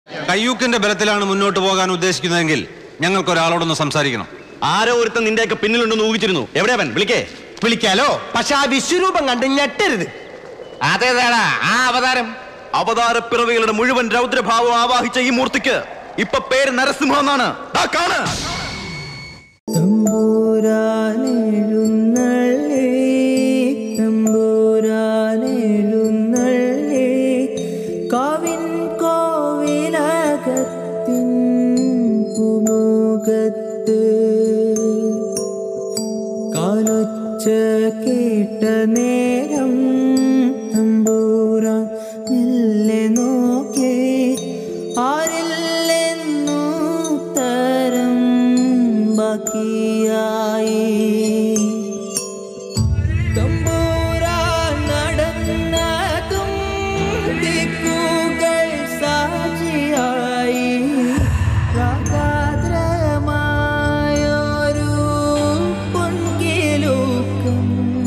കയ്യൂക്കിന്റെ ബലത്തിലാണ് മുന്നോട്ട് പോകാൻ ഉദ്ദേശിക്കുന്നതെങ്കിൽ ഞങ്ങൾക്ക് ഒരാളോടൊന്ന് സംസാരിക്കണം ആരോ ഒരുത്തൻ നിന്റെയൊക്കെ പിന്നിലുണ്ടെന്ന് ഊഹിച്ചിരുന്നു എവിടെയാവൻ വിളിക്കേ വിളിക്കാലോ പക്ഷെ ആ വിശ്വരൂപം കണ്ട് ഞെട്ടരുത് അതേതാടാ ആ അവതാരം അവതാരപ്പിറവികളുടെ മുഴുവൻ രൗദ്രഭാവം ആവാഹിച്ച ഈ മൂർത്തിക്ക് ഇപ്പൊ പേര് നരസിംഹ എന്നാണ് ദാ കാണ് തമ്പൂരാനെഴുന്നള്ളേ തമ്പൂരാനെഴുന്നള്ളേ കാവിൻ കോവിലകത്തിൻ പുമുഖത്ത് കാലൊച്ച കേട്ട നേരം തമ്പൂരാൻ മെല്ലെ നോക്കേ ആരില്ലെന്നു തരം ബാക്കിയായി തമ്പൂരാൻ നടന്നതും ദിക്കുകൾ സാക്ഷിയായി രാഗാദ്രമായൊരു പൊൻകിലൂക്കം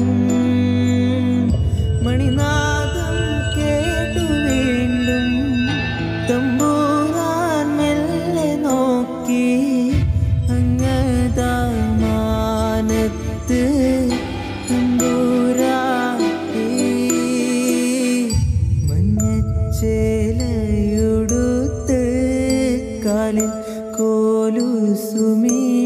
മണിനാദം കേട്ടു വീണ്ടും തമ്പൂരാൻ മെല്ലെ നോക്കി അങ്ങതാമാനത്ത് തമ്പൂരാൻ മഞ്ഞച്ചേലയുടുത്ത് കാലിൽ കോലു സുമീ